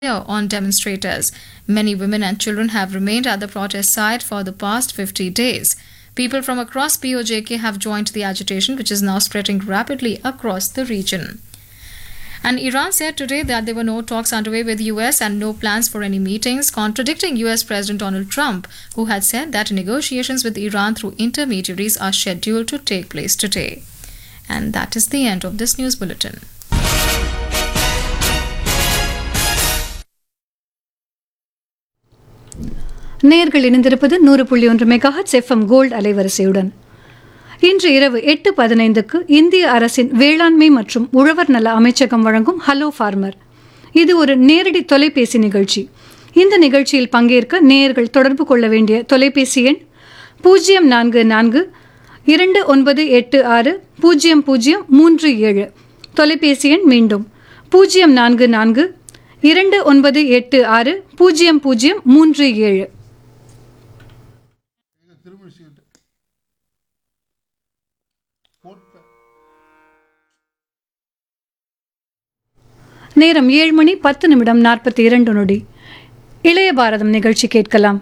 on demonstrators. Many women and children have remained at the protest site for the past 50 days. People from across POJK have joined the agitation, which is now spreading rapidly across the region. And Iran said today that there were no talks underway with US and no plans for any meetings, contradicting US President Donald Trump, who had said that negotiations with Iran through intermediaries are scheduled to take place today. And that is the end of this news bulletin. நேர்கள் இணைந்திருப்பது நூறு புள்ளி ஒன்று மெகாஹட் FM gold அலைவரிசையுடன் இன்று இரவு எட்டு பதினைந்துக்கு இந்திய அரசின் வேளாண்மை மற்றும் உழவர் நல அமைச்சகம் வழங்கும் ஹலோ ஃபார்மர் இது ஒரு நேரடி தொலைபேசி நிகழ்ச்சி இந்த நிகழ்ச்சியில் பங்கேற்க நேயர்கள் தொடர்பு கொள்ள வேண்டிய தொலைபேசி எண் பூஜ்ஜியம் நான்கு நான்கு இரண்டு ஒன்பது எட்டு ஆறு பூஜ்ஜியம் பூஜ்ஜியம் மூன்று ஏழு தொலைபேசி எண் மீண்டும் பூஜ்ஜியம் நான்கு நான்கு இரண்டு ஒன்பது எட்டு ஆறு பூஜ்ஜியம் பூஜ்ஜியம் மூன்று ஏழு திருமணிச்சுக்கிட்டு போட்ட நேரம் ஏழு மணி பத்து நிமிடம் நாற்பத்தி இரண்டு நொடி இளைய பாரதம் நிகழ்ச்சி கேட்கலாம்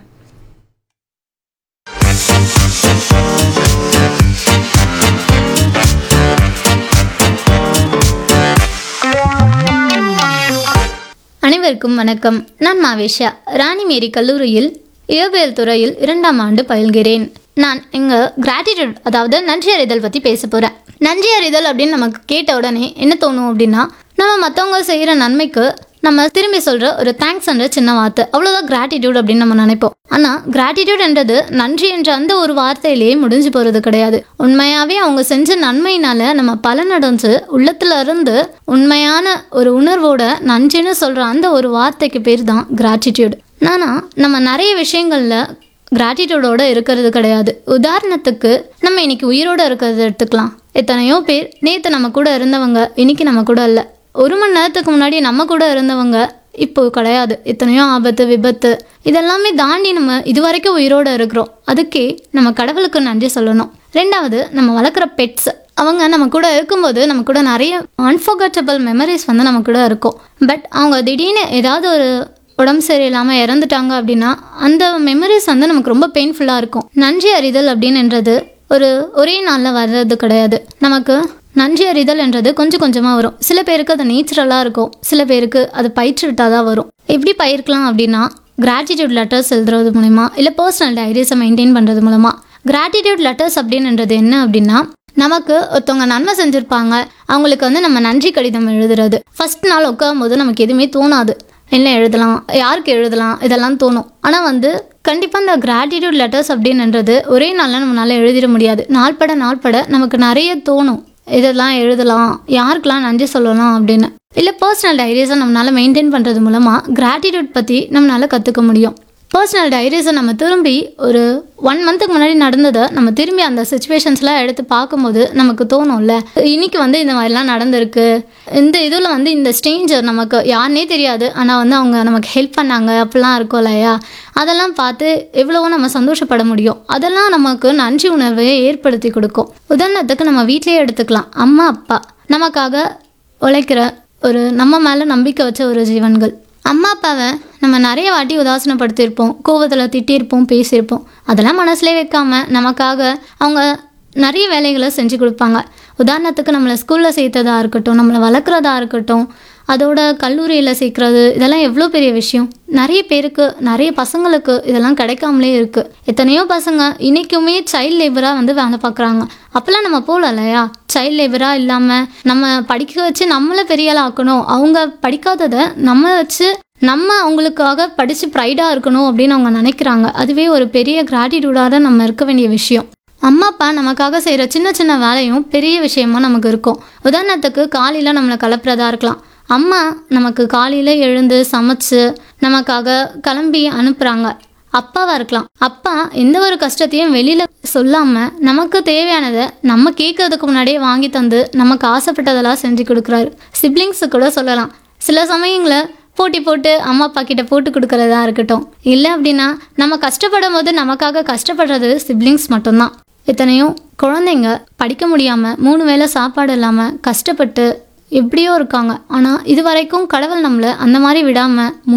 அனைவருக்கும் வணக்கம் நான் மாவேஷா ராணிமேரி கல்லூரியில் இயற்பியல் துறையில் இரண்டாம் ஆண்டு பயில்கிறேன் நான் இங்கே கிராட்டிடியூட் அதாவது நன்றி அறிதல் பற்றி பேச போகிறேன் நன்றி அறிதல் அப்படின்னு நமக்கு கேட்ட உடனே என்ன தோணும் அப்படின்னா நம்ம மற்றவங்க செய்கிற நன்மைக்கு நம்ம திரும்பி சொல்கிற ஒரு தேங்க்ஸ்ன்ற சின்ன வார்த்தை அவ்வளோதான் கிராட்டிடியூட் அப்படின்னு நம்ம நினைப்போம் ஆனால் கிராட்டிடியூட்ன்றது நன்றி என்ற அந்த ஒரு வார்த்தையிலேயே முடிஞ்சு போகிறது கிடையாது உண்மையாகவே அவங்க செஞ்ச நன்மையினால நம்ம பலனடைஞ்சு உள்ளத்துல இருந்து உண்மையான ஒரு உணர்வோட நன்றின்னு சொல்கிற அந்த ஒரு வார்த்தைக்கு பேர் தான் கிராட்டிடியூட் நானா நம்ம நிறைய விஷயங்களில் கிராட்டிடியூடோட இருக்கிறது கிடையாது உதாரணத்துக்கு நம்ம இன்னைக்கு உயிரோட இருக்கிறத எடுத்துக்கலாம் எத்தனையோ பேர் நேற்று நம்ம கூட இருந்தவங்க இன்னைக்கு நம்ம கூட இல்லை ஒரு மணி நேரத்துக்கு முன்னாடி நம்ம கூட இருந்தவங்க இப்போ கிடையாது எத்தனையோ ஆபத்து விபத்து இதெல்லாமே தாண்டி நம்ம இது வரைக்கும் உயிரோட இருக்கிறோம் அதுக்கே நம்ம கடவுளுக்கு நன்றி சொல்லணும் ரெண்டாவது நம்ம வளர்க்குற பெட்ஸ் அவங்க நம்ம கூட இருக்கும்போது நம்ம கூட நிறைய அன்ஃபர்கட்டபிள் மெமரிஸ் வந்து நம்ம கூட இருக்கும் பட் அவங்க திடீர்னு ஏதாவது ஒரு உடம்பு சரியில்லாமல் இறந்துட்டாங்க அப்படின்னா அந்த மெமரிஸ் வந்து நமக்கு ரொம்ப பெயின்ஃபுல்லாக இருக்கும் நன்றி அறிதல் அப்படின்னுன்றது ஒரு ஒரே நாளில் வர்றது கிடையாது நமக்கு நன்றி அறிதல் என்றது கொஞ்சம் கொஞ்சமாக வரும் சில பேருக்கு அது நேச்சுரலாக இருக்கும் சில பேருக்கு அது பயிற்று விட்டால் தான் வரும் எப்படி பயிர்க்கலாம் அப்படின்னா கிராட்டிடியூட் லெட்டர்ஸ் எழுதுறது மூலிமா இல்லை பர்சனல் டைரிஸை மெயின்டைன் பண்ணுறது மூலமாக கிராட்டிடியூட் லெட்டர்ஸ் அப்படின்னுன்றது என்ன அப்படின்னா நமக்கு ஒருத்தவங்க நன்மை செஞ்சுருப்பாங்க அவங்களுக்கு வந்து நம்ம நன்றி கடிதம் எழுதுறது ஃபர்ஸ்ட் நாள் உட்காரும் போது நமக்கு எதுவுமே தோணாது என்ன எழுதலாம் யாருக்கு எழுதலாம் இதெல்லாம் தோணும் ஆனால் வந்து கண்டிப்பாக இந்த கிராட்டிடியூட் லெட்டர்ஸ் அப்படின்றது ஒரே நாளில் நம்மளால எழுதிட முடியாது நாள்பட நாள்பட நமக்கு நிறைய தோணும் இதெல்லாம் எழுதலாம் யாருக்கெல்லாம் நன்றி சொல்லலாம் அப்படின்னு இல்லை பர்சனல் டைரிஸை நம்மளால் மெயின்டைன் பண்ணுறது மூலமாக கிராட்டிடியூட் பற்றி நம்மளால் கற்றுக்க முடியும் பர்சனல் டைரிஸை நம்ம திரும்பி ஒரு ஒன் மந்த்துக்கு முன்னாடி நடந்ததை நம்ம திரும்பி அந்த சுச்சுவேஷன்ஸ்லாம் எடுத்து பார்க்கும்போது நமக்கு தோணும்ல இன்னைக்கு வந்து இந்த மாதிரிலாம் நடந்திருக்கு இந்த இதில் வந்து இந்த ஸ்ட்ரேஞ்சர் நமக்கு யாருனே தெரியாது ஆனால் வந்து அவங்க நமக்கு ஹெல்ப் பண்ணாங்க அப்படிலாம் இருக்கும் இல்லையா அதெல்லாம் பார்த்து எவ்வளவோ நம்ம சந்தோஷப்பட முடியும் அதெல்லாம் நமக்கு நன்றி உணர்வை ஏற்படுத்தி கொடுக்கும் உதாரணத்துக்கு நம்ம வீட்டிலேயே எடுத்துக்கலாம் அம்மா அப்பா நமக்காக உழைக்கிற ஒரு நம்ம மேலே நம்பிக்கை வச்ச ஒரு ஜீவன்கள் அம்மா அப்பாவை நம்ம நிறைய வாட்டி உதாசனப்படுத்தியிருப்போம் கோவத்தில் திட்டியிருப்போம் பேசியிருப்போம் அதெல்லாம் மனசுலே வைக்காம நமக்காக அவங்க நிறைய வேலைகளை செஞ்சு கொடுப்பாங்க உதாரணத்துக்கு நம்மளை ஸ்கூலில் சேர்த்ததா இருக்கட்டும் நம்மளை வளர்க்குறதா இருக்கட்டும் அதோட கல்லூரியில் சேர்க்குறது இதெல்லாம் எவ்வளோ பெரிய விஷயம் நிறைய பேருக்கு நிறைய பசங்களுக்கு இதெல்லாம் கிடைக்காமலே இருக்குது எத்தனையோ பசங்க இன்றைக்குமே சைல்ட் லேபராக வந்து வேலை பார்க்குறாங்க அப்போல்லாம் நம்ம போகல இல்லையா சைல்ட் லேபராக இல்லாமல் நம்ம படிக்க வச்சு நம்மளை பெரிய ஆள் ஆக்கணும் அவங்க படிக்காததை நம்ம வச்சு நம்ம அவங்களுக்காக படித்து ப்ரைடாக இருக்கணும் அப்படின்னு அவங்க நினைக்கிறாங்க அதுவே ஒரு பெரிய கிராட்டிடியூடாக நம்ம இருக்க வேண்டிய விஷயம் அம்மா அப்பா நமக்காக செய்கிற சின்ன சின்ன வேலையும் பெரிய விஷயமா நமக்கு இருக்கும் உதாரணத்துக்கு காலையில் நம்மளை கலப்புறதா இருக்கலாம் அம்மா நமக்கு காலையில் எழுந்து சமைச்சு நமக்காக கிளம்பி அனுப்புகிறாங்க அப்பாவாக இருக்கலாம் அப்பா எந்த ஒரு கஷ்டத்தையும் வெளியில் சொல்லாமல் நமக்கு தேவையானதை நம்ம கேட்கறதுக்கு முன்னாடியே வாங்கி தந்து நமக்கு ஆசைப்பட்டதெல்லாம் செஞ்சு கொடுக்குறாரு சிப்ளிங்ஸு கூட சொல்லலாம் சில சமயங்களில் போட்டி போட்டு அம்மா அப்பா கிட்ட போட்டு கொடுக்கறதா இருக்கட்டும் இல்லை அப்படின்னா நம்ம கஷ்டப்படும் போது நமக்காக கஷ்டப்படுறது சிப்ளிங்ஸ் மட்டும்தான் எத்தனையோ குழந்தைங்க படிக்க முடியாமல் மூணு வேளை சாப்பாடு இல்லாமல் கஷ்டப்பட்டு எப்படியோ இருக்காங்க ஆனால் இது வரைக்கும் கடவுள் நம்மளை அந்த மாதிரி விடாமல்